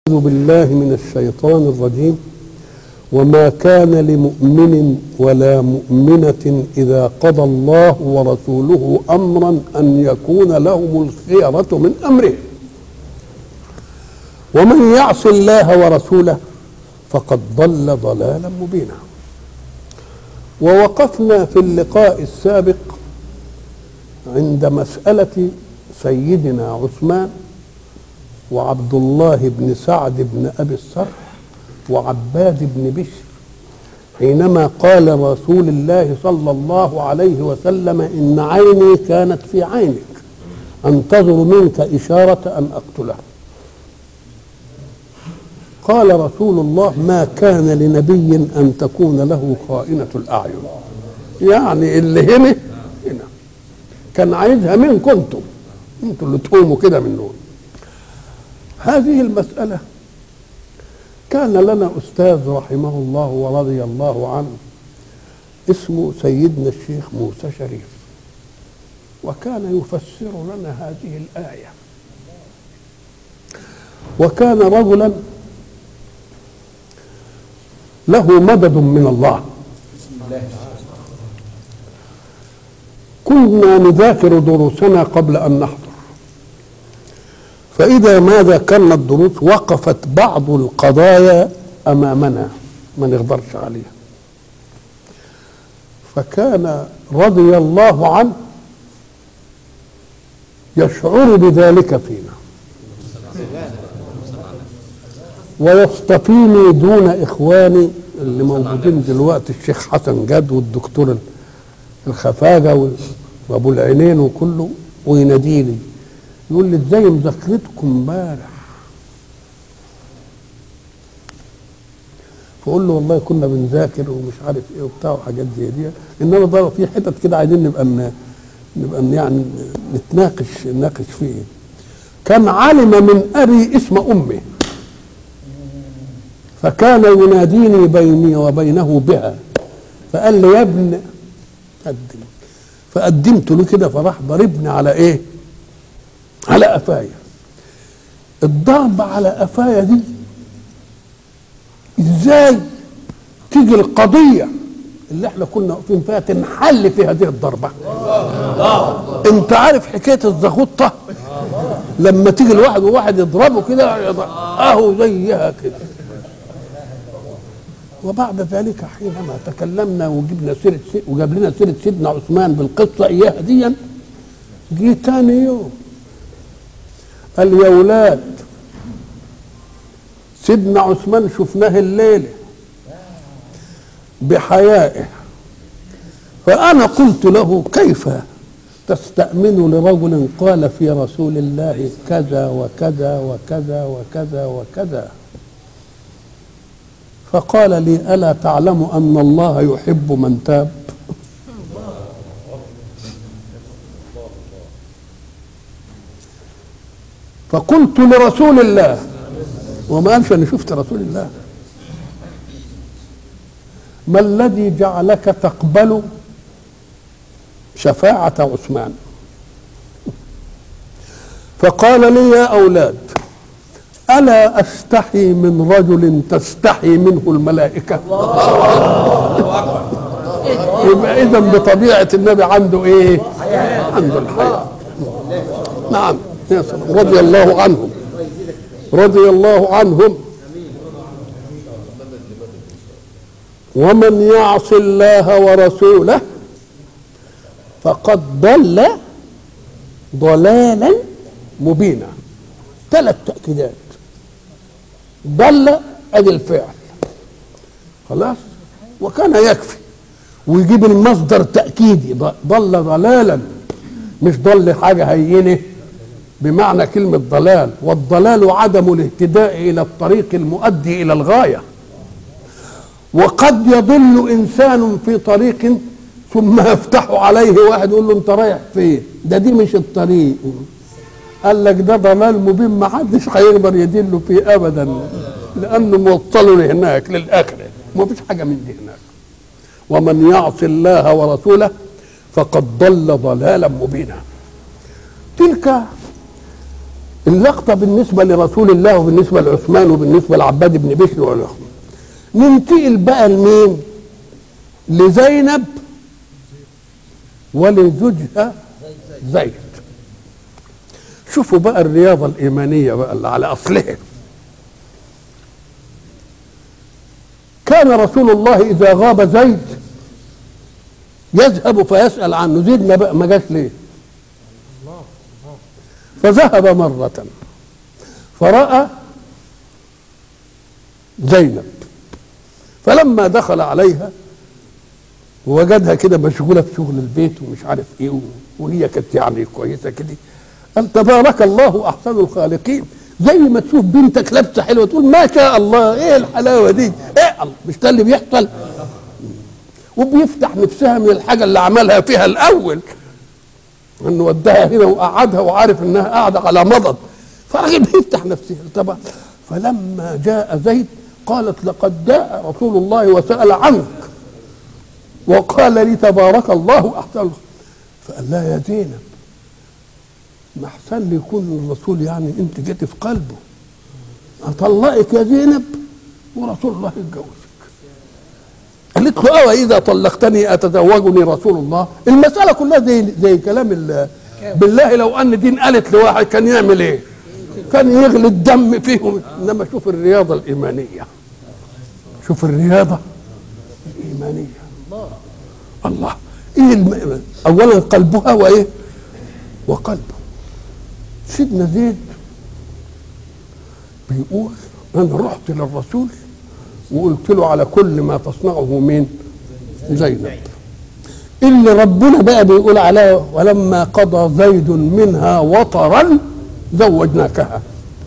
أعوذ بالله من الشيطان الرجيم وما كان لمؤمن ولا مؤمنة إذا قضى الله ورسوله أمرا أن يكون لهم الخيرة من أمره ومن يعص الله ورسوله فقد ضل ضلالا مبينا ووقفنا في اللقاء السابق عند مسألة سيدنا عثمان وعبد الله بن سعد بن ابي الصرح وعباد بن بشر حينما قال رسول الله صلى الله عليه وسلم ان عيني كانت في عينك انتظر منك اشاره ان اقتله قال رسول الله ما كان لنبي ان تكون له خائنه الاعين يعني اللي هنا هنا كان عايزها منكم انتم انتوا اللي تقوموا كده من نور هذه المسألة كان لنا أستاذ رحمه الله ورضي الله عنه اسمه سيدنا الشيخ موسى شريف وكان يفسر لنا هذه الآية وكان رجلا له مدد من الله كنا نذاكر دروسنا قبل أن نحضر فإذا ما ذكرنا الدروس وقفت بعض القضايا أمامنا ما نقدرش عليها فكان رضي الله عنه يشعر بذلك فينا ويصطفيني دون إخواني اللي موجودين دلوقتي الشيخ حسن جد والدكتور الخفاجة وأبو العينين وكله ويناديني يقول لي ازاي مذاكرتكم امبارح فاقول له والله كنا بنذاكر ومش عارف ايه وبتاع وحاجات زي دي انما بقى في حتت كده عايزين نبقى ن... نبقى يعني نتناقش نناقش فيه كان علم من ابي اسم امي فكان يناديني بيني وبينه بها فقال لي يا ابن قدم فقدمت له كده فراح ضربني على ايه؟ على قفايا الضرب على قفايا دي ازاي تيجي القضيه اللي احنا كنا واقفين فيها تنحل في هذه الضربه انت عارف حكايه الزغطه لما تيجي الواحد وواحد يضربه كده اهو زيها كده وبعد ذلك حينما تكلمنا وجبنا سيره وجاب لنا سيره سيدنا عثمان بالقصه اياها ديا جه تاني يوم قال يا ولاد سيدنا عثمان شفناه الليله بحيائه فانا قلت له كيف تستأمن لرجل قال في رسول الله كذا وكذا وكذا وكذا وكذا فقال لي ألا تعلم أن الله يحب من تاب فقلت لرسول الله وما قالش انا شفت رسول الله ما الذي جعلك تقبل شفاعة عثمان فقال لي يا أولاد ألا أستحي من رجل تستحي منه الملائكة يبقى إذا بطبيعة النبي عنده إيه عنده الحياة نعم يا سلام رضي الله عنهم رضي الله عنهم ومن يعص الله ورسوله فقد ضل ضلالا مبينا ثلاث تأكيدات ضل ادي الفعل خلاص وكان يكفي ويجيب المصدر تأكيدي ضل ضلالا مش ضل حاجة هينه بمعنى كلمة ضلال والضلال عدم الاهتداء إلى الطريق المؤدي إلى الغاية وقد يضل إنسان في طريق ثم يفتح عليه واحد يقول له أنت رايح فين ده دي مش الطريق قال لك ده ضلال مبين ما حدش هيقدر يدله فيه أبدا لأنه موصل هناك للآخرة ما فيش حاجة من دي هناك ومن يعص الله ورسوله فقد ضل ضلالا مبينا تلك اللقطة بالنسبة لرسول الله وبالنسبة لعثمان وبالنسبة لعباد بن بشر والأخوة ننتقل بقى لمين؟ لزينب ولزوجها زيد شوفوا بقى الرياضة الإيمانية بقى اللي على أصلها كان رسول الله إذا غاب زيد يذهب فيسأل عنه زيد ما, بقى ما جاش ليه فذهب مرة فرأى زينب فلما دخل عليها ووجدها كده مشغوله في شغل البيت ومش عارف ايه وهي كانت يعني كويسه كده قال تبارك الله احسن الخالقين زي ما تشوف بنتك لابسه حلوه تقول ما شاء الله ايه الحلاوه دي ايه الله مش ده اللي بيحصل وبيفتح نفسها من الحاجه اللي عملها فيها الاول انه وداها هنا وقعدها وعارف انها قاعده على مضض فالراجل بيفتح نفسه طبعا فلما جاء زيد قالت لقد جاء رسول الله وسال عنك وقال لي تبارك الله احسن فقال لها يا زينب ما احسن لي يكون الرسول يعني انت جيت في قلبه اطلقك يا زينب ورسول الله يتجوزك قالت له اه اذا طلقتني اتزوجني رسول الله المساله كلها زي زي كلام ال- بالله لو ان دين قالت لواحد كان يعمل ايه كان يغلي الدم فيهم انما شوف الرياضه الايمانيه شوف الرياضه الايمانيه الله ايه الم... اولا قلبها وايه وقلبه سيدنا زيد بيقول انا رحت للرسول وقلت له على كل ما تصنعه مين زينب اللي ربنا بقى بيقول عليها ولما قضى زيد منها وطرا زوجناكها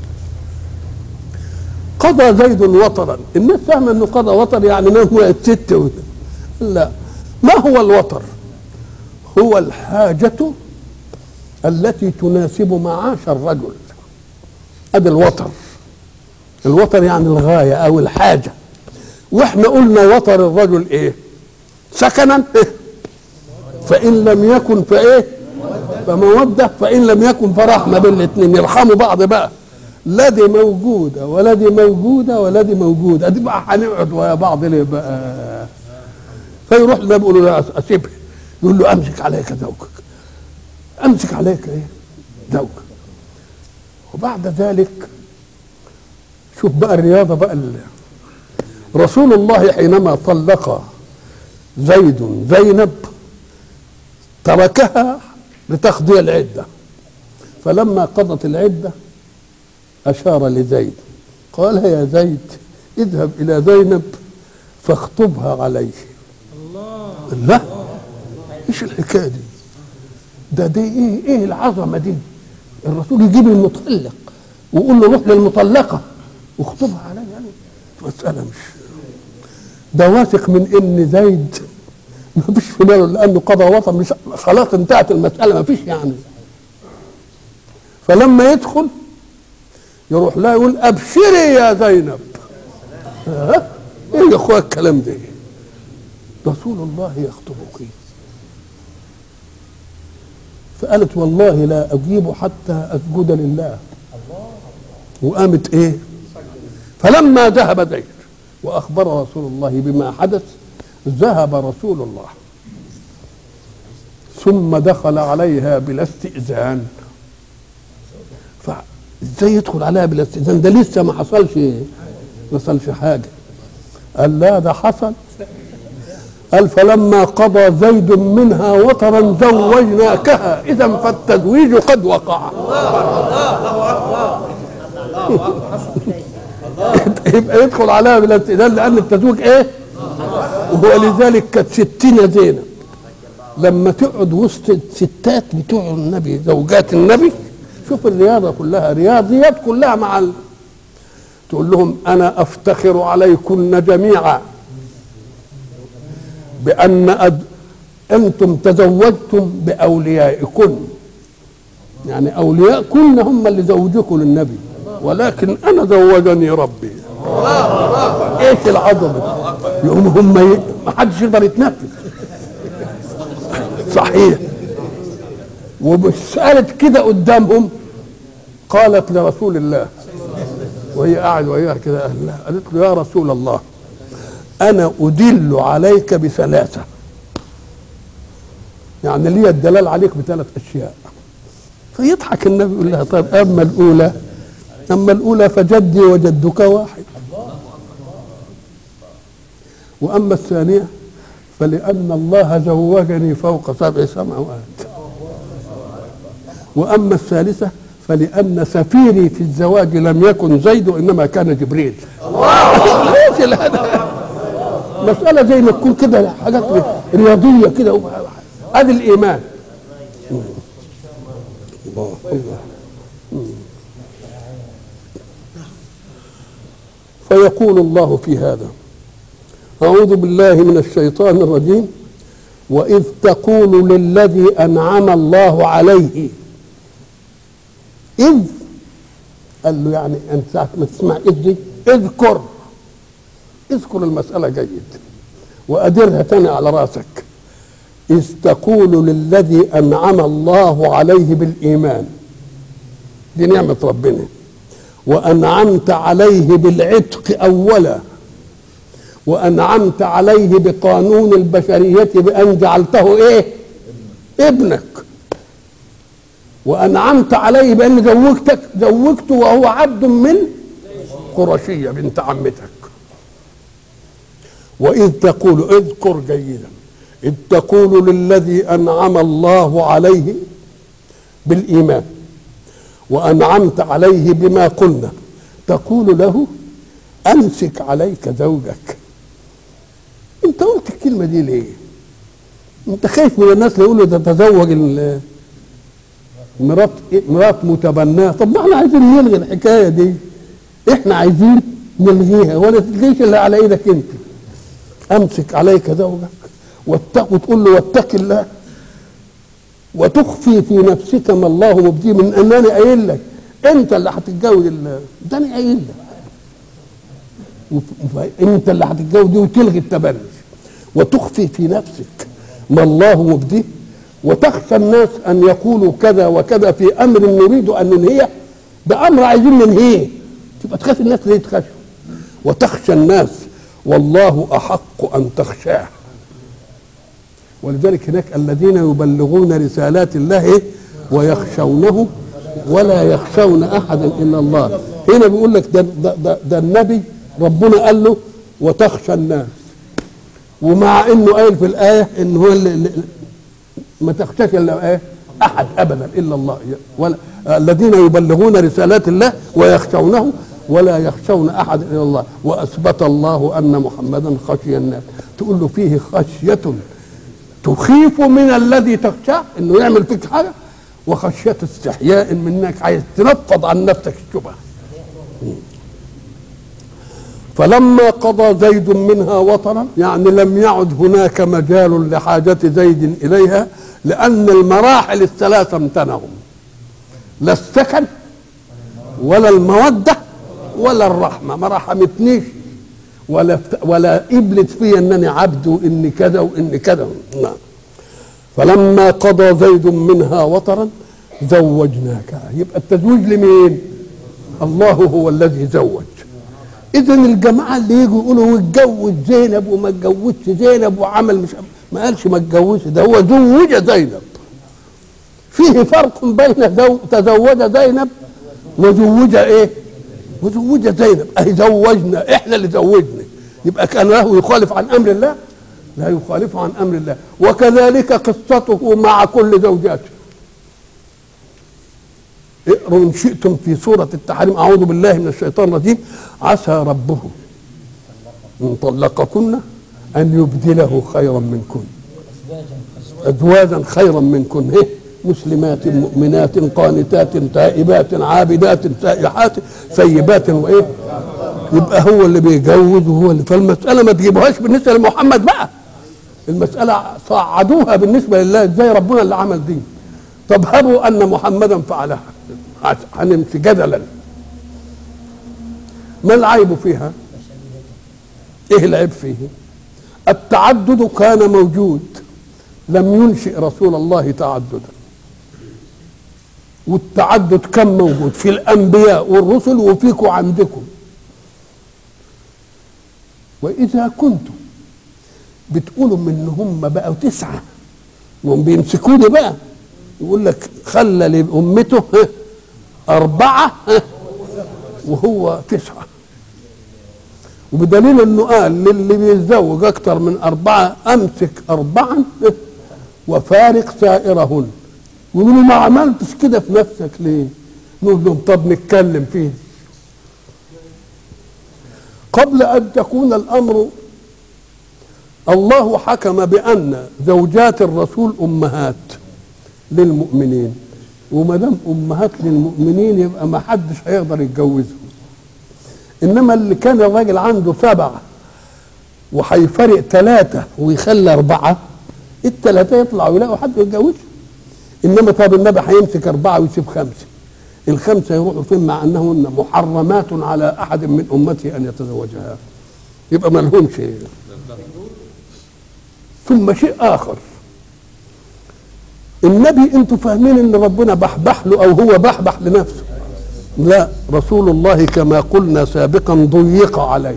قضى زيد وطرا الناس فاهمه انه قضى وطر يعني ما هو الست و- لا ما هو الوطر هو الحاجة التي تناسب معاش الرجل هذا الوطر الوطر يعني الغاية أو الحاجة واحنا قلنا وطر الرجل ايه سكنا إيه؟ فإن لم يكن فايه فمودة فإن لم يكن فرحمة بين الاثنين يرحموا بعض بقى لا دي موجودة ولا دي موجودة ولا دي موجودة ادي بقى هنقعد ويا بعض ليه بقى فيروح النبي يقول له لا اسيبها يقول له امسك عليك زوجك امسك عليك ايه زوجك وبعد ذلك شوف بقى الرياضه بقى ال- رسول الله حينما طلق زيد زينب تركها لتقضي العده فلما قضت العده اشار لزيد قال يا زيد اذهب الى زينب فاخطبها عليه لا ايش الحكايه دي ده دي ايه ايه العظمه دي الرسول يجيب المطلق ويقول له روح للمطلقه واخطبها عليا يعني مساله مش ده واثق من ان زيد ما فيش في باله لانه قضى وطن مش خلاص انتهت المساله ما فيش يعني فلما يدخل يروح لا يقول ابشري يا زينب ها ايه يا اخويا الكلام ده رسول الله يخطبك فقالت والله لا اجيب حتى اسجد لله وقامت ايه فلما ذهب زيد واخبر رسول الله بما حدث ذهب رسول الله ثم دخل عليها بلا استئذان فازاي يدخل عليها بلا استئذان ده لسه ما حصلش ما حصلش حاجه قال لا ده حصل قال فلما قضى زيد منها وطرا زوجناكها اذا فالتزويج قد وقع يبقى يدخل عليها بلا استئذان لان التزويج ايه ولذلك كانت ستنا زينب لما تقعد وسط الستات بتوع النبي زوجات النبي شوف الرياضه كلها رياضيات كلها مع ال... تقول لهم انا افتخر عليكن جميعا بان أد... انتم تزوجتم باوليائكن يعني اولياءكن هم اللي زوجكم للنبي ولكن انا زوجني ربي ايش العظمه يقوم هم ي... ما حدش يقدر يتنفس صحيح ومش قالت كده قدامهم قالت لرسول الله وهي قاعد وياها كده قال لها قالت له يا رسول الله انا ادل عليك بثلاثه يعني لي الدلال عليك بثلاث اشياء فيضحك النبي يقول لها طيب اما الاولى اما الاولى فجدي وجدك واحد واما الثانيه فلان الله زوجني فوق سبع سماوات واما الثالثه فلان سفيري في الزواج لم يكن زيد وانما كان جبريل ايش هذا مساله زي ما تكون كده حاجات رياضيه كده ادي الايمان الله الله فيقول الله في هذا أعوذ بالله من الشيطان الرجيم وإذ تقول للذي أنعم الله عليه إذ قال له يعني أنت ساعة ما تسمع إذ دي اذكر اذكر المسألة جيد وأدرها تاني على راسك إذ تقول للذي أنعم الله عليه بالإيمان دي نعمة ربنا وأنعمت عليه بالعتق أولا وأنعمت عليه بقانون البشرية بأن جعلته إيه ابنك وأنعمت عليه بأن زوجتك زوجته وهو عبد من قرشية بنت عمتك وإذ تقول اذكر جيدا إذ تقول للذي أنعم الله عليه بالإيمان وأنعمت عليه بما قلنا تقول له أمسك عليك زوجك أنت قلت الكلمة دي ليه؟ أنت خايف من الناس اللي يقولوا تتزوج مرات مرات متبناه طب ما احنا عايزين نلغي الحكايه دي احنا عايزين نلغيها ولا تلغيش الا على ايدك انت امسك عليك زوجك واتق وتقول له واتق الله وتخفي في نفسك ما الله مبديه من انني قايل لك انت اللي هتتجوز ده انا قايل لك انت اللي هتتجوز دي وتلغي التبني وتخفي في نفسك ما الله مبديه وتخشى الناس ان يقولوا كذا وكذا في امر نريد ان ننهيه ده امر عايزين ننهيه تبقى تخاف الناس ليه تخشوا وتخشى الناس والله احق ان تخشاه ولذلك هناك الذين يبلغون رسالات الله إيه؟ ويخشونه ولا يخشون احدا الا الله هنا بيقول لك ده, ده, ده, ده النبي ربنا قال له وتخشى الناس ومع انه قايل في الايه ان هو اللي اللي ما تخشاش الا ايه احد ابدا الا الله ولا الذين يبلغون رسالات الله ويخشونه ولا يخشون احد الا الله واثبت الله ان محمدا خشي الناس تقول له فيه خشيه تخيف من الذي تخشاه انه يعمل فيك حاجه وخشيه استحياء منك عايز تنفض عن نفسك الشبهه فلما قضى زيد منها وطرا يعني لم يعد هناك مجال لحاجة زيد إليها لأن المراحل الثلاثة امتنعوا لا السكن ولا المودة ولا الرحمة ما رحمتنيش ولا ولا قبلت في انني عبد واني كذا واني كذا نعم فلما قضى زيد منها وطرا زوجناك يبقى التزويج لمين؟ الله هو الذي زوج اذا الجماعه اللي يجوا يقولوا اتجوز زينب وما اتجوزش زينب وعمل مش ما قالش ما اتجوزش ده هو زوج زينب فيه فرق بين زو... تزوج زينب وزوج ايه؟ وزوج زينب اهي زوجنا احنا اللي زوجنا يبقى كان له يخالف عن امر الله لا يخالف عن امر الله وكذلك قصته مع كل زوجاته اقروا ان شئتم في سوره التحريم اعوذ بالله من الشيطان الرجيم عسى ربه ان طلقكن ان يبدله خيرا منكن ازواجا خيرا منكن إيه؟ مسلمات مؤمنات قانتات تائبات عابدات سائحات سيبات وايه يبقى هو اللي بيجوز وهو اللي فالمساله ما تجيبوهاش بالنسبه لمحمد بقى المساله صعدوها بالنسبه لله ازاي ربنا اللي عمل دي طب هبوا ان محمدا فعلها هنمشي جدلا ما العيب فيها ايه العيب فيه التعدد كان موجود لم ينشئ رسول الله تعددا والتعدد كم موجود في الانبياء والرسل وفيكم عندكم واذا كنتم بتقولوا ان هم بقوا تسعه وهم بيمسكوني بقى يقول لك خلى لامته ها، اربعه ها، وهو تسعه وبدليل انه قال للي بيتزوج اكتر من اربعه امسك اربعا ها، وفارق سائرهن يقولوا ما عملتش كده في نفسك ليه؟ نقول لهم طب نتكلم فيه قبل ان تكون الامر الله حكم بان زوجات الرسول امهات للمؤمنين وما دام امهات للمؤمنين يبقى ما حدش هيقدر يتجوزهم انما اللي كان الراجل عنده سبعه وهيفرق ثلاثه ويخلي اربعه الثلاثه يطلعوا يلاقوا حد يتجوزهم انما طب النبي هيمسك اربعه ويسيب خمسه الخمسه يروحوا فين مع انهن محرمات على احد من امته ان يتزوجها يبقى ما لهمش ثم شيء اخر النبي انتوا فاهمين ان ربنا بحبح له او هو بحبح لنفسه لا رسول الله كما قلنا سابقا ضيق عليه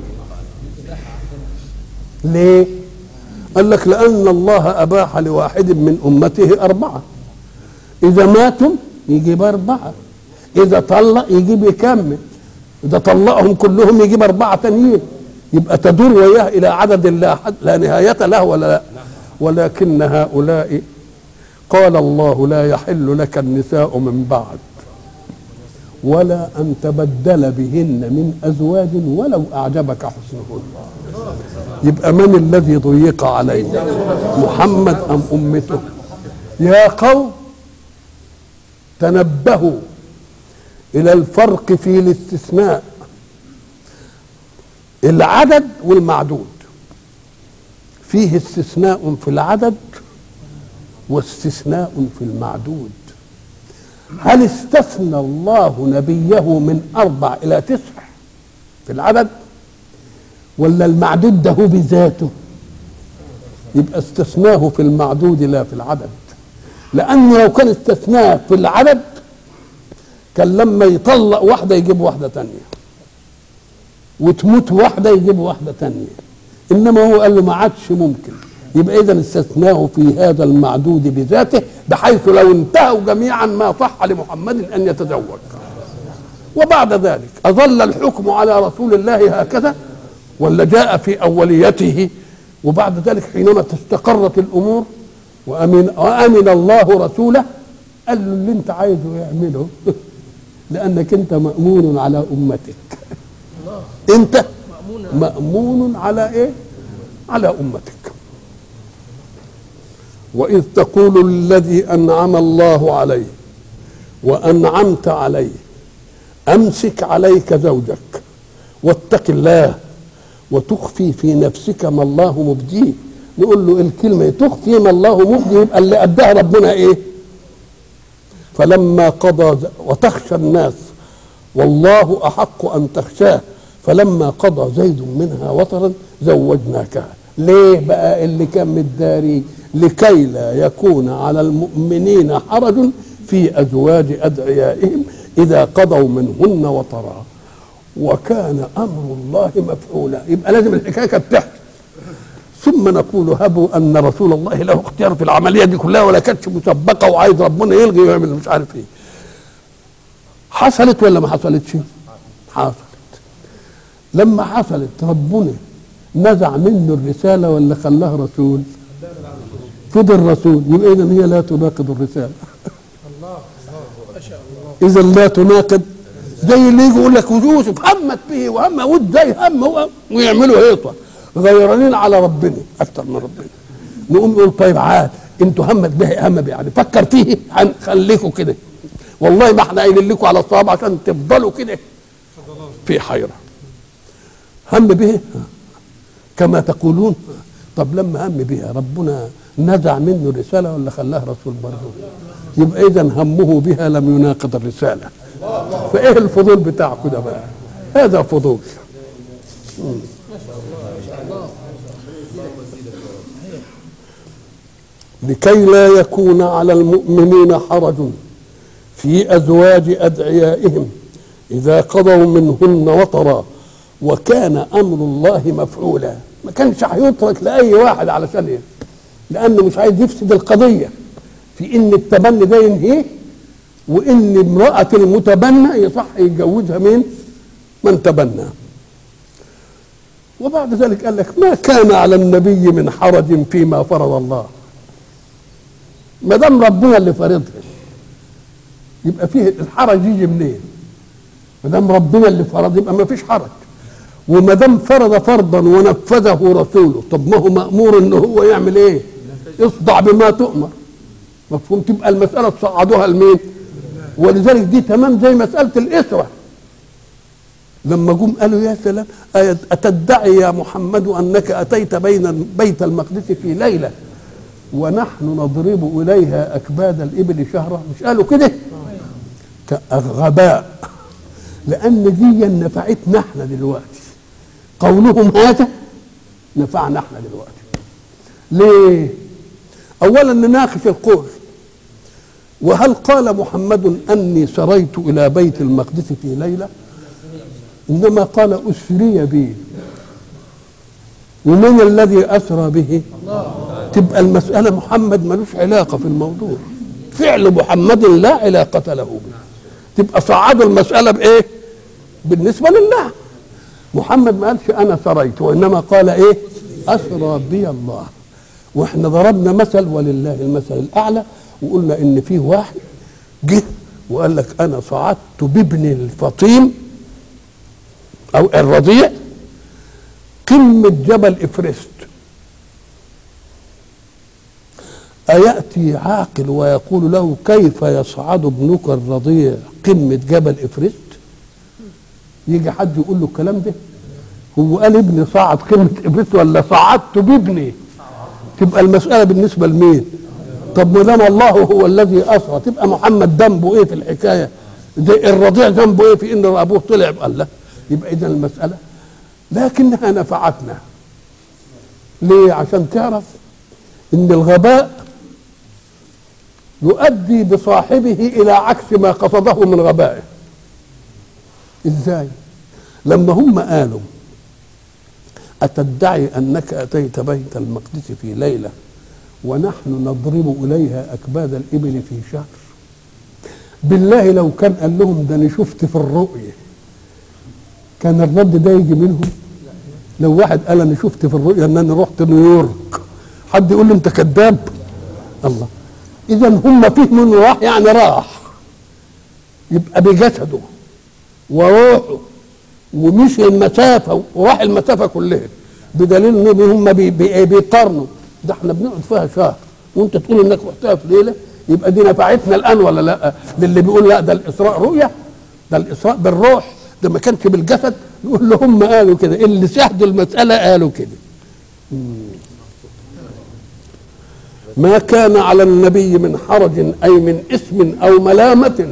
ليه قال لك لان الله اباح لواحد من امته اربعه اذا ماتوا يجيب اربعه اذا طلق يجيب يكمل اذا طلقهم كلهم يجيب اربعه تانيين يبقى تدور وياه الى عدد لا حد لا نهايه له ولا لا ولكن هؤلاء قال الله لا يحل لك النساء من بعد ولا ان تبدل بهن من ازواج ولو اعجبك حسنهن يبقى من الذي ضيق عليه محمد ام امته يا قوم تنبهوا الى الفرق في الاستثناء العدد والمعدود فيه استثناء في العدد واستثناء في المعدود هل استثنى الله نبيه من اربع الى تسع في العدد ولا المعدود ده هو بذاته يبقى استثناه في المعدود لا في العدد لانه لو كان استثناه في العدد كان لما يطلق واحده يجيب واحده تانية وتموت واحده يجيب واحده تانية انما هو قال له ما عادش ممكن يبقى اذا استثناه في هذا المعدود بذاته بحيث لو انتهوا جميعا ما صح لمحمد ان يتزوج وبعد ذلك اظل الحكم على رسول الله هكذا ولا جاء في اوليته وبعد ذلك حينما استقرت الامور وامن وامن الله رسوله قال له اللي انت عايزه يعمله لانك انت مامون على امتك انت مامون على ايه على امتك واذ تقول الذي انعم الله عليه وانعمت عليه امسك عليك زوجك واتق الله وتخفي في نفسك ما الله مبديه نقول له الكلمه تخفي ما الله مبديه يبقى اللي اداها ربنا ايه فلما قضى ز- وتخشى الناس والله احق ان تخشاه فلما قضى زيد منها وطرا زوجناكها ليه بقى اللي كان متداري لكي لا يكون على المؤمنين حرج في ازواج ادعيائهم اذا قضوا منهن وطرا وكان امر الله مفعولا يبقى لازم الحكايه كانت تحصل ثم نقول هبوا ان رسول الله له اختيار في العمليه دي كلها ولا كانتش مسبقه وعايز ربنا يلغي ويعمل مش عارف ايه حصلت ولا ما حصلتش حصلت لما حصلت ربنا نزع منه الرساله ولا خلاها رسول فضل رسول يبقى اذا هي لا تناقض الرساله اذا لا تناقض زي اللي يجي يقول لك يوسف همت به وهم ود زي هم وهم ويعملوا هيصه غيرانين على ربنا اكتر من ربنا نقوم نقول طيب عاد انتوا همت به هم به يعني فكر فيه هنخليكم كده والله ما احنا قايلين لكم على الصواب عشان تفضلوا كده في حيره هم به كما تقولون طب لما هم بها ربنا نزع منه الرساله ولا خلاه رسول برضه يبقى اذا همه بها لم يناقض الرساله فايه الفضول بتاعكم ده بقى هذا فضول مم. لكي لا يكون على المؤمنين حرج في ازواج ادعيائهم اذا قضوا منهن وطرا وكان امر الله مفعولا ما كانش هيترك لاي واحد علشان ايه لانه مش عايز يفسد القضيه في ان التبني ده ينهيه وان امراه المتبنى يصح يتجوزها مين من تبنى وبعد ذلك قال لك ما كان على النبي من حرج فيما فرض الله ما دام ربنا اللي فرضها يبقى فيه الحرج يجي منين ما دام ربنا اللي فرض يبقى ما فيش حرج وما دام فرض فرضا ونفذه رسوله طب ما هو مامور ان هو يعمل ايه اصدع بما تؤمر مفهوم تبقى المساله تصعدوها لمين ولذلك دي تمام زي مساله الاسره لما جم قالوا يا سلام أتدعي يا محمد أنك أتيت بين بيت المقدس في ليلة ونحن نضرب إليها أكباد الإبل شهرا مش قالوا كده غباء لأن دي نفعتنا احنا دلوقتي قولهم هذا نفعنا احنا دلوقتي ليه أولا نناقش القول وهل قال محمد أني سريت إلى بيت المقدس في ليلة انما قال اسري به ومن الذي اسرى به تبقى المساله محمد ملوش علاقه في الموضوع فعل محمد لا علاقه له به تبقى صعدوا المساله بايه بالنسبه لله محمد ما قالش انا سريت وانما قال ايه اسرى بي الله واحنا ضربنا مثل ولله المثل الاعلى وقلنا ان فيه واحد جه وقال لك انا صعدت بابن الفطيم او الرضيع قمة جبل افرست أيأتي عاقل ويقول له كيف يصعد ابنك الرضيع قمة جبل افرست يجي حد يقول له الكلام ده هو قال ابني صعد قمة افرست ولا صعدت بابني تبقى المسألة بالنسبة لمين طب ما دام الله هو الذي أسرى تبقى محمد ذنبه ايه في الحكاية زي الرضيع ذنبه ايه في ان ابوه طلع قال له يبقى اذا المساله لكنها نفعتنا ليه عشان تعرف ان الغباء يؤدي بصاحبه الى عكس ما قصده من غبائه ازاي لما هم قالوا اتدعي انك اتيت بيت المقدس في ليله ونحن نضرب اليها اكباد الابل في شهر بالله لو كان قال لهم ده انا شفت في الرؤيه كان الرد ده يجي منهم لو واحد قال انا شفت في الرؤيا ان انا رحت نيويورك حد يقول له انت كذاب الله اذا هم فهموا انه راح يعني راح يبقى بجسده وروحه ومشي المسافه وراح المسافه كلها بدليل ان هم بي بي بيقارنوا ده احنا بنقعد فيها شهر وانت تقول انك رحتها في ليله يبقى دي نفعتنا الان ولا لا للي بيقول لا ده الاسراء رؤيه ده الاسراء بالروح ده ما كانش بالجسد نقول له هم قالوا كده اللي شاهدوا المسألة قالوا كده ما كان على النبي من حرج أي من اسم أو ملامة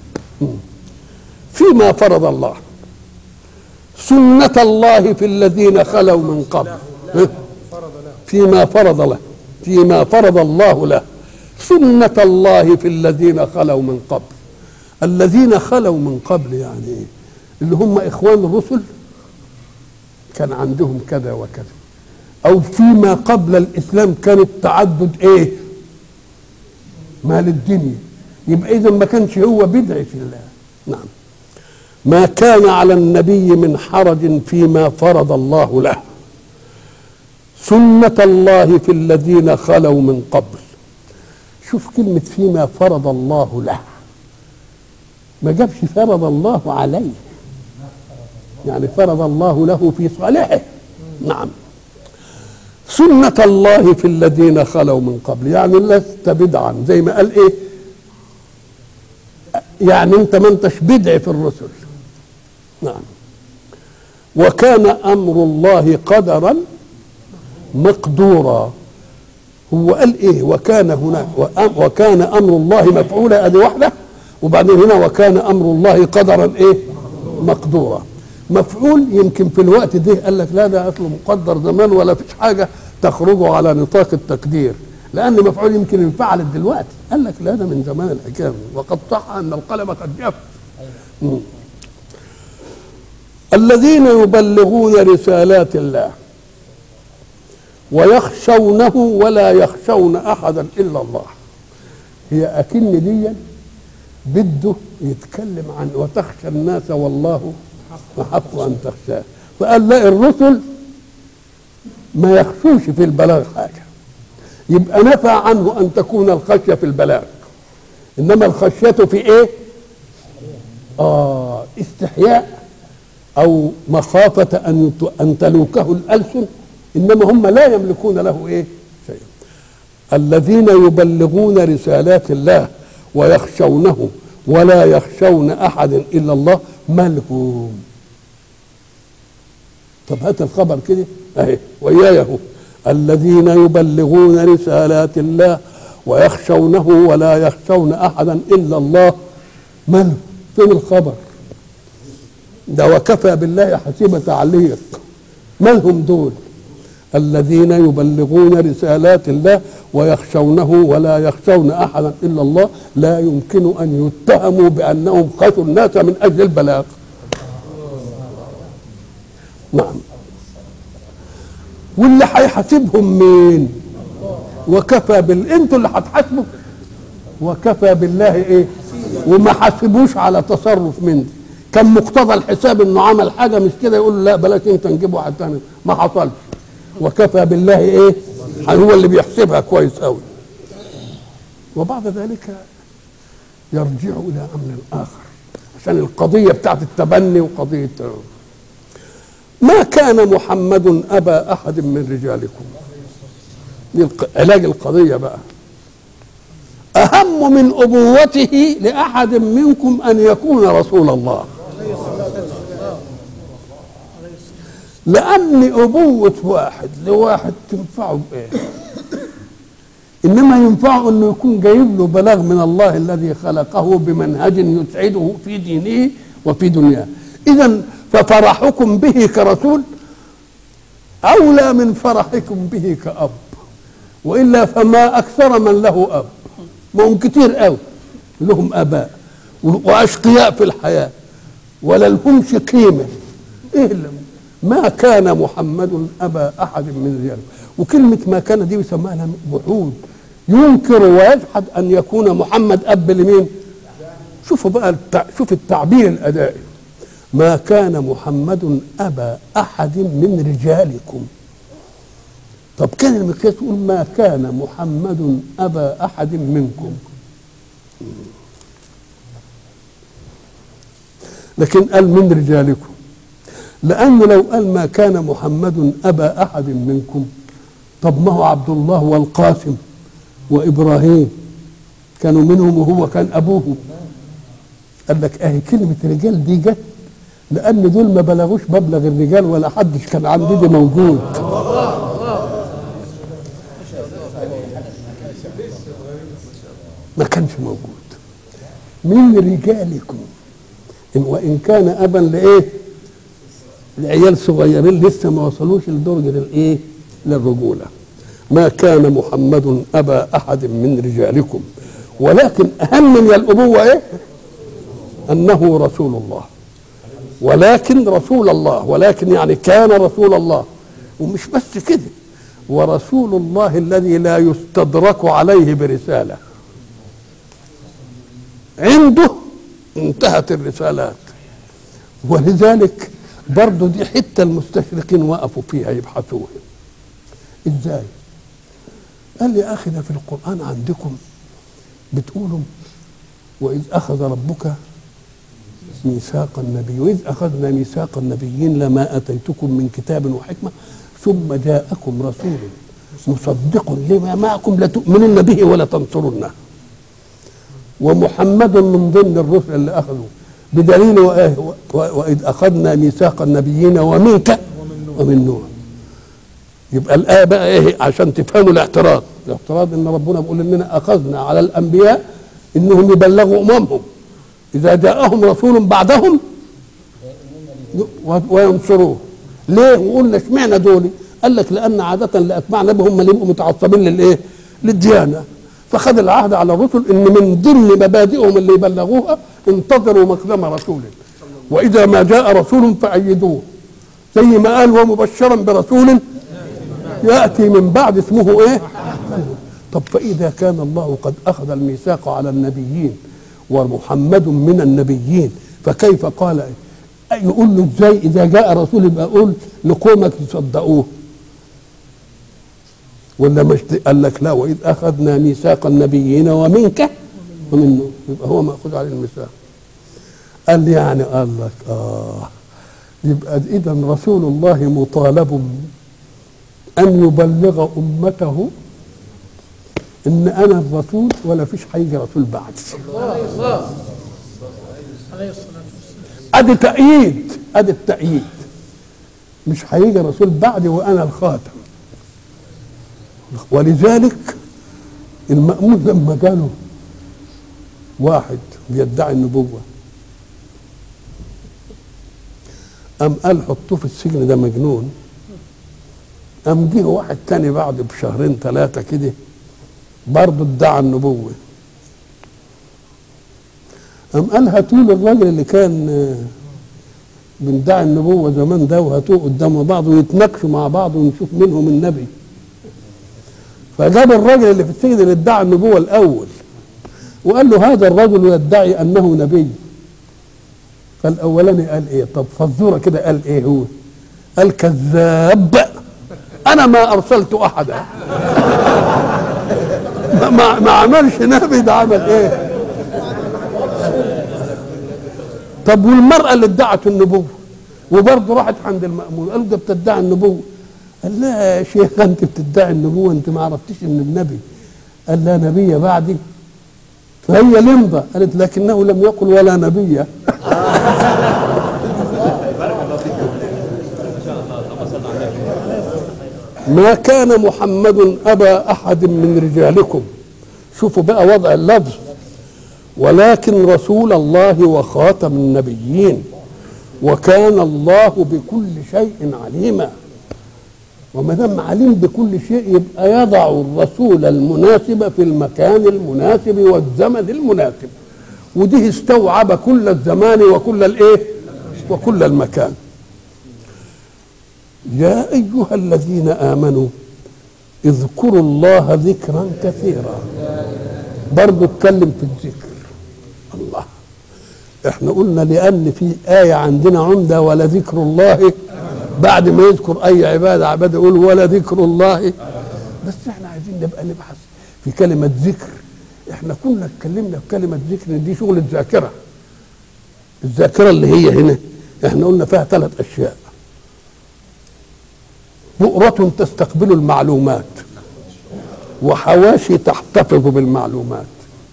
فيما فرض الله سنة الله في الذين خلوا من قبل فيما فرض له فيما فرض الله له سنة الله في الذين خلوا من قبل الذين خلوا من قبل يعني ايه اللي هم اخوان الرسل كان عندهم كذا وكذا او فيما قبل الاسلام كان التعدد ايه مال الدنيا يبقى اذا ما كانش هو بدعي في الله نعم ما كان على النبي من حرج فيما فرض الله له سنة الله في الذين خلوا من قبل شوف كلمة فيما فرض الله له ما جابش فرض الله عليه يعني فرض الله له في صالحه نعم سنة الله في الذين خلوا من قبل يعني لست بدعا زي ما قال ايه يعني انت ما انتش بدع في الرسل نعم وكان امر الله قدرا مقدورا هو قال ايه وكان هناك وكان امر الله مفعولا ادي واحده وبعدين هنا وكان امر الله قدرا ايه مقدورا مفعول يمكن في الوقت ده قال لك لا ده اصله مقدر زمان ولا فيش حاجه تخرج على نطاق التقدير لان مفعول يمكن انفعلت دلوقتي قال لك لا ده من زمان الحكايه وقد صح ان القلم قد جف مم. الذين يبلغون رسالات الله ويخشونه ولا يخشون احدا الا الله هي اكن دي بده يتكلم عن وتخشى الناس والله احق ان تخشاه فقال لا الرسل ما يخشوش في البلاغ حاجه يبقى نفى عنه ان تكون الخشيه في البلاغ انما الخشيه في ايه اه استحياء او مخافه ان ان تلوكه الالسن انما هم لا يملكون له ايه شيئا الذين يبلغون رسالات الله ويخشونه ولا يخشون احدا الا الله مالهم طب هات الخبر كده اهي وياي اهو الذين يبلغون رسالات الله ويخشونه ولا يخشون احدا الا الله من فين الخبر ده وكفى بالله حسيب تعليق من هم دول الذين يبلغون رسالات الله ويخشونه ولا يخشون احدا الا الله لا يمكن ان يتهموا بانهم خشوا الناس من اجل البلاغ نعم واللي هيحاسبهم مين وكفى بال انتوا اللي هتحاسبوا وكفى بالله ايه وما حاسبوش على تصرف من دي كان مقتضى الحساب انه عمل حاجه مش كده يقول له لا بلاش انت نجيب واحد تاني ما حصلش وكفى بالله ايه هو اللي بيحسبها كويس قوي وبعد ذلك يرجع الى امر اخر عشان القضيه بتاعت التبني وقضيه ما كان محمد ابا احد من رجالكم دي الق- علاج القضيه بقى اهم من ابوته لاحد منكم ان يكون رسول الله لان ابوه واحد لواحد تنفعه بايه انما ينفعه انه يكون جايب له بلاغ من الله الذي خلقه بمنهج يسعده في دينه وفي دنياه اذا ففرحكم به كرسول اولى من فرحكم به كاب والا فما اكثر من له اب ما هم كتير قوي لهم اباء واشقياء في الحياه ولا لهمش قيمه ايه اللي ما كان محمد ابا احد من رجال وكلمه ما كان دي بيسموها لها وحود ينكر ويجحد ان يكون محمد اب لمين شوفوا بقى التع... شوف التعبير الادائي ما كان محمد ابا احد من رجالكم طب كان المقياس يقول ما كان محمد ابا احد منكم لكن قال من رجالكم لأنه لو قال ما كان محمد أبا أحد منكم طب ما هو عبد الله والقاسم وإبراهيم كانوا منهم وهو كان أبوه قال لك أهي كلمة رجال دي جت لأن دول ما بلغوش مبلغ الرجال ولا حدش كان عندي دي موجود ما كانش موجود من رجالكم إن وإن كان أبا لإيه؟ العيال صغيرين لسه ما وصلوش لدرجه الايه للرجوله ما كان محمد ابا احد من رجالكم ولكن اهم من الابوه ايه انه رسول الله ولكن رسول الله ولكن يعني كان رسول الله ومش بس كده ورسول الله الذي لا يستدرك عليه برساله عنده انتهت الرسالات ولذلك برضه دي حته المستشرقين وقفوا فيها يبحثوها ازاي قال لي اخي ده في القران عندكم بتقولوا واذ اخذ ربك ميثاق النبي واذ اخذنا ميثاق النبيين لما اتيتكم من كتاب وحكمه ثم جاءكم رسول مصدق لما معكم لتؤمنن به ولا تنصرنه ومحمد من ضمن الرسل اللي اخذوا بدليل وآه وإذ أخذنا ميثاق النبيين ومنك ومن نوح يبقى الآية بقى إيه عشان تفهموا الاعتراض الاعتراض إن ربنا بيقول إننا أخذنا على الأنبياء إنهم يبلغوا أممهم إذا جاءهم رسول بعدهم وينصروه ليه وقلنا اشمعنى دول قال لك لأن عادة اللي أتباع نبي هم اللي يبقوا متعصبين للإيه للديانه فخذ العهد على الرسل ان من ضمن مبادئهم اللي يبلغوها انتظروا مقدم رسول واذا ما جاء رسول فايدوه زي ما قال ومبشرا برسول ياتي من بعد اسمه ايه طب فاذا كان الله قد اخذ الميثاق على النبيين ومحمد من النبيين فكيف قال يقول له ازاي اذا جاء رسول يبقى قول لقومك يصدقوه ولا مش قال لك لا واذ اخذنا ميثاق النبيين ومنك ومنه يبقى هو ماخوذ عليه الميثاق قال لي يعني قال لك اه يبقى اذا رسول الله مطالب ان يبلغ امته ان انا الرسول ولا فيش هيجي رسول بعدي عليه الصلاة والسلام ادي تأييد ادي التأييد مش هيجي رسول بعدي وانا الخاتم ولذلك المأمون لما جاله واحد بيدعي النبوة قام قال حطوه في السجن ده مجنون قام جه واحد تاني بعد بشهرين ثلاثة كده برضه ادعى النبوة قام قال هاتوا لي الراجل اللي كان آه، بيدعي النبوة زمان ده وهاتوه قدام بعض ويتناقشوا مع بعض ونشوف منهم النبي فجاب الراجل اللي في السجن اللي ادعى النبوة الأول وقال له هذا الرجل يدعي أنه نبي فالأولاني قال إيه طب فالزورة كده قال إيه هو قال كذاب أنا ما أرسلت أحدا ما, ما, ما عملش نبي ده عمل إيه طب والمرأة اللي ادعت النبوة وبرضه راحت عند المأمون قال ده بتدعي النبوة قال لا يا شيخ انت بتدعي النبوة انت ما عرفتيش ان النبي قال لا نبي بعدي فهي لمضة قالت لكنه لم يقل ولا نبي ما كان محمد أبا أحد من رجالكم شوفوا بقى وضع اللفظ ولكن رسول الله وخاتم النبيين وكان الله بكل شيء عليما وما دام عليم بكل شيء يبقى يضع الرسول المناسب في المكان المناسب والزمن المناسب ودي استوعب كل الزمان وكل الايه وكل المكان يا ايها الذين امنوا اذكروا الله ذكرا كثيرا برضو اتكلم في الذكر الله احنا قلنا لان في آية عندنا عمدة ولا ذكر الله بعد ما يذكر اي عبادة عبادة يقول ولا ذكر الله بس احنا عايزين نبقى نبحث في كلمة ذكر احنا كنا اتكلمنا في كلمة ذكر دي شغل الذاكرة الذاكرة اللي هي هنا احنا قلنا فيها ثلاث اشياء بؤرة تستقبل المعلومات وحواشي تحتفظ بالمعلومات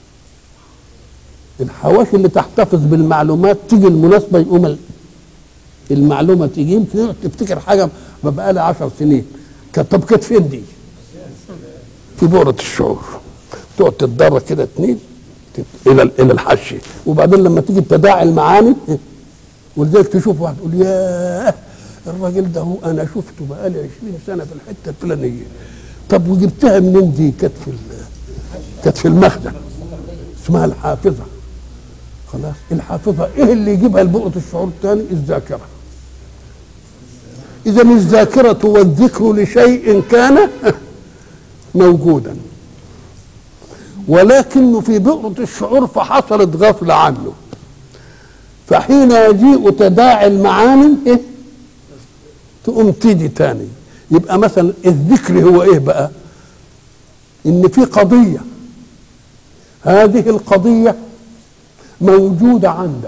الحواشي اللي تحتفظ بالمعلومات تيجي المناسبه يقوم ال- المعلومه تيجي يمكن تفتكر حاجه ما بقى لها 10 سنين كانت طب كانت فين دي؟ في بؤره الشعور تقعد تتدرج كده اتنين تت- الى ال- الى الحشي وبعدين لما تيجي تداعي المعاني ولذلك تشوف واحد يقول ياه الراجل ده هو انا شفته بقالي 20 سنه في الحته الفلانيه طب وجبتها منين دي؟ كانت في ال- كانت في المخزن اسمها الحافظه خلاص الحافظه ايه اللي يجيبها لبؤره الشعور الثاني الذاكره اذا الذاكره والذكر لشيء كان موجودا ولكنه في بؤرة الشعور فحصلت غفلة عنه فحين يجيء تداعي المعاني إيه؟ تقوم تيجي تاني يبقى مثلا الذكر هو ايه بقى ان في قضيه هذه القضيه موجوده عندك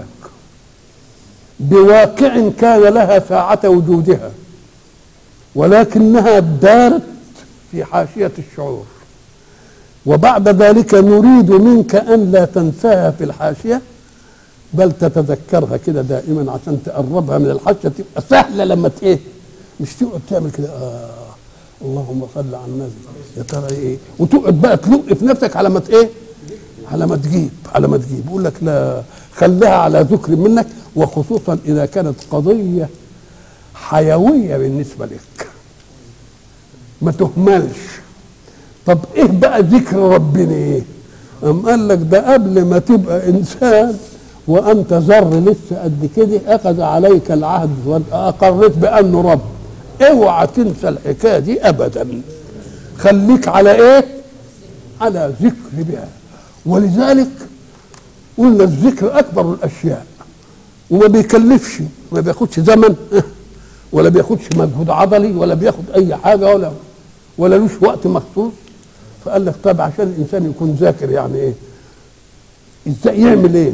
بواقع كان لها ساعه وجودها ولكنها دارت في حاشيه الشعور وبعد ذلك نريد منك ان لا تنساها في الحاشيه بل تتذكرها كده دائما عشان تقربها من الحاشيه تبقى سهله لما ت- ايه مش تقعد تعمل كده آه اللهم صل على النبي يا ترى ايه وتقعد بقى تلق في نفسك على ما ت- ايه على ما تجيب على ما تجيب يقول لك لا خليها على ذكر منك وخصوصا اذا كانت قضيه حيويه بالنسبه لك ما تهملش طب ايه بقى ذكر ربنا ايه أم قال لك ده قبل ما تبقى انسان وانت ذر لسه قد كده اخذ عليك العهد واقريت بانه رب اوعى تنسى الحكايه دي ابدا خليك على ايه على ذكر بها ولذلك قلنا الذكر اكبر الاشياء وما بيكلفش ما بياخدش زمن ولا بياخدش مجهود عضلي ولا بياخد اي حاجه ولا ولا لوش وقت مخصوص فقال لك طب عشان الانسان يكون ذاكر يعني ايه ازاي يعمل ايه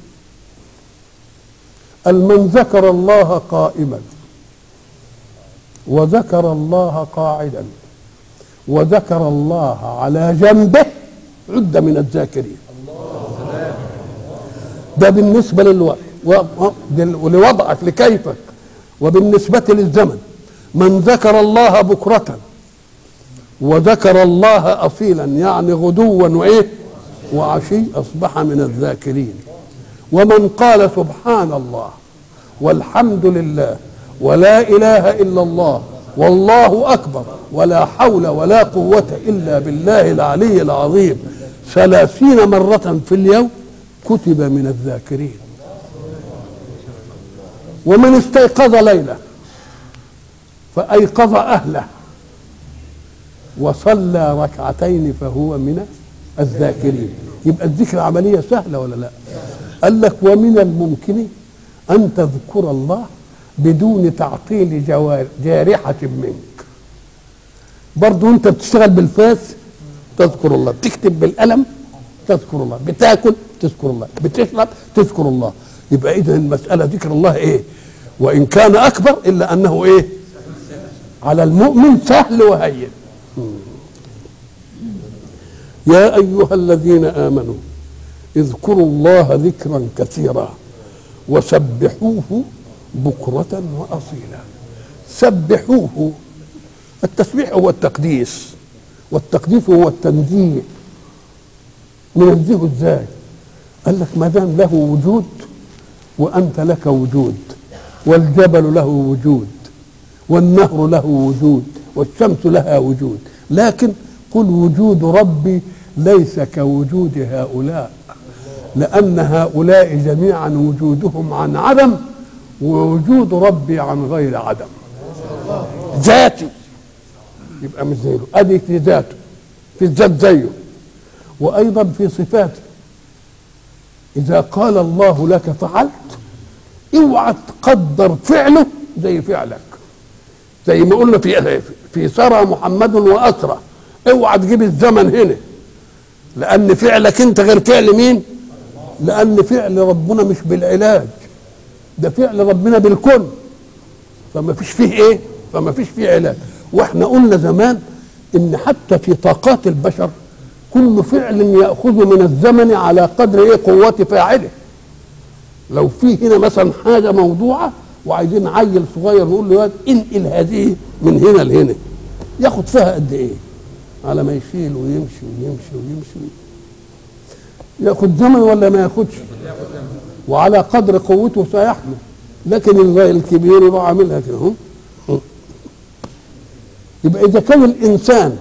قال من ذكر الله قائما وذكر الله قاعدا وذكر الله على جنبه عد من الذاكرين ده بالنسبة للوقت ولوضعك لكيفك وبالنسبة للزمن من ذكر الله بكرة وذكر الله أصيلا يعني غدوا وإيه وعشي أصبح من الذاكرين ومن قال سبحان الله والحمد لله ولا إله إلا الله والله أكبر ولا حول ولا قوة إلا بالله العلي العظيم ثلاثين مرة في اليوم كتب من الذاكرين ومن استيقظ ليلة فأيقظ أهله وصلى ركعتين فهو من الذاكرين يبقى الذكر عملية سهلة ولا لا قال لك ومن الممكن أن تذكر الله بدون تعطيل جوار جارحة منك برضو انت بتشتغل بالفاس تذكر الله بتكتب بالقلم تذكر الله بتاكل تذكر الله بتشرب تذكر الله يبقى اذا المسألة ذكر الله ايه وان كان اكبر الا انه ايه على المؤمن سهل وهين يا ايها الذين امنوا اذكروا الله ذكرا كثيرا وسبحوه بكرة وأصيلا سبحوه التسبيح هو التقديس والتقديس هو التنزيه ننزهه ازاي قال لك ما دام له وجود وانت لك وجود والجبل له وجود والنهر له وجود والشمس لها وجود لكن قل وجود ربي ليس كوجود هؤلاء لان هؤلاء جميعا وجودهم عن عدم ووجود ربي عن غير عدم ذاتي يبقى مش زيه ادي في ذاته في الذات زيه وايضا في صفاته اذا قال الله لك فعلت اوعى تقدر فعله زي فعلك زي ما قلنا في في سرى محمد واسرى اوعى تجيب الزمن هنا لان فعلك انت غير فعل مين لان فعل ربنا مش بالعلاج ده فعل ربنا بالكل فما فيش فيه ايه فما فيش فيه علاج واحنا قلنا زمان ان حتى في طاقات البشر كل فعل ياخذ من الزمن على قدر ايه قوه فاعله لو في هنا مثلا حاجه موضوعه وعايزين عيل صغير نقول له انقل هذه من هنا لهنا ياخد فيها قد ايه على ما يشيل ويمشي ويمشي ويمشي ياخد زمن ولا ما ياخدش وعلى قدر قوته سيحمل لكن الكبير يبقى عاملها كده هم يبقى اذا كان الانسان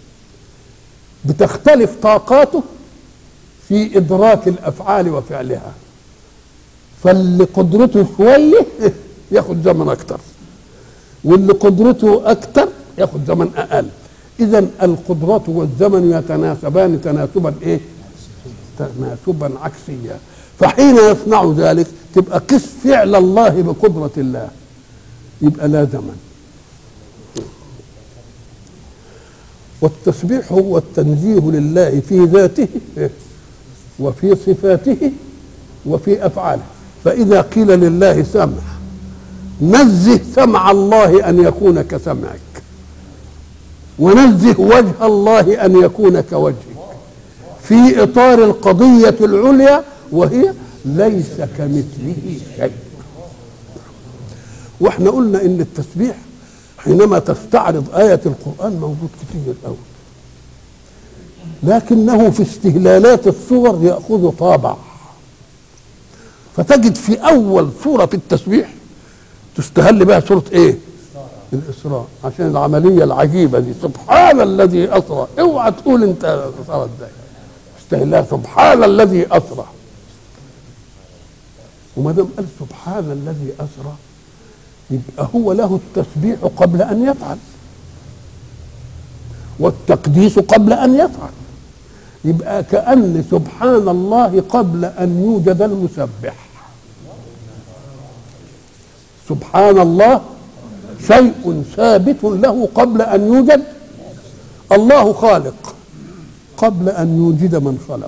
بتختلف طاقاته في ادراك الافعال وفعلها فاللي قدرته شويه ياخد زمن اكتر واللي قدرته اكتر ياخد زمن اقل اذا القدرات والزمن يتناسبان تناسبا ايه تناسبا عكسيا فحين يصنع ذلك تبقى قس فعل الله بقدرة الله يبقى لا زمن والتسبيح هو التنزيه لله في ذاته وفي صفاته وفي أفعاله فإذا قيل لله سمع نزه سمع الله أن يكون كسمعك ونزه وجه الله أن يكون كوجهك في إطار القضية العليا وهي ليس كمثله شيء واحنا قلنا ان التسبيح حينما تستعرض آية القرآن موجود كتير قوي لكنه في استهلالات الصور يأخذ طابع فتجد في أول سورة في التسبيح تستهل بها سورة إيه؟ الاسراء عشان العمليه العجيبه دي سبحان الذي اسرى اوعى تقول انت اسرى ازاي استهلا سبحان الذي اسرى وما دام قال سبحان الذي اسرى يبقى هو له التسبيح قبل ان يفعل والتقديس قبل ان يفعل يبقى كأن سبحان الله قبل أن يوجد المسبح سبحان الله شيء ثابت له قبل أن يوجد الله خالق قبل أن يوجد من خلق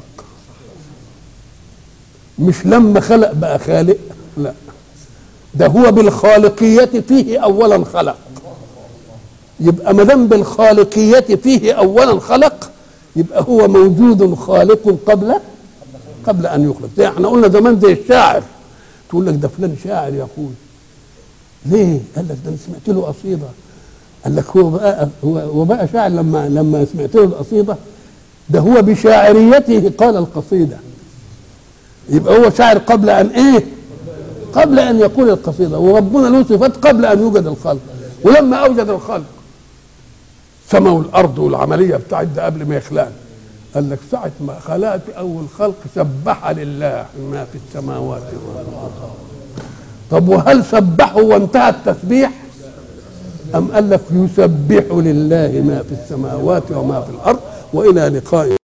مش لما خلق بقى خالق لا ده هو بالخالقية فيه أولا خلق يبقى ما دام بالخالقية فيه أولا خلق يبقى هو موجود خالق قبل قبل ان يخلق زي احنا قلنا زمان زي الشاعر تقول لك ده فلان شاعر يا اخوي ليه؟ قال لك ده انا سمعت له قصيده قال لك هو بقى هو, هو بقى شاعر لما لما سمعت له القصيده ده هو بشاعريته قال القصيده يبقى هو شاعر قبل ان ايه؟ قبل ان يقول القصيده وربنا له صفات قبل ان يوجد الخلق ولما اوجد الخلق السماء والارض والعمليه بتاعت ده قبل ما يخلقنا قال لك ساعة ما خلقت أول خلق سبح لله ما في السماوات والأرض طب وهل سبحوا وانتهى التسبيح؟ أم قال لك يسبح لله ما في السماوات وما في الأرض وإلى لقاء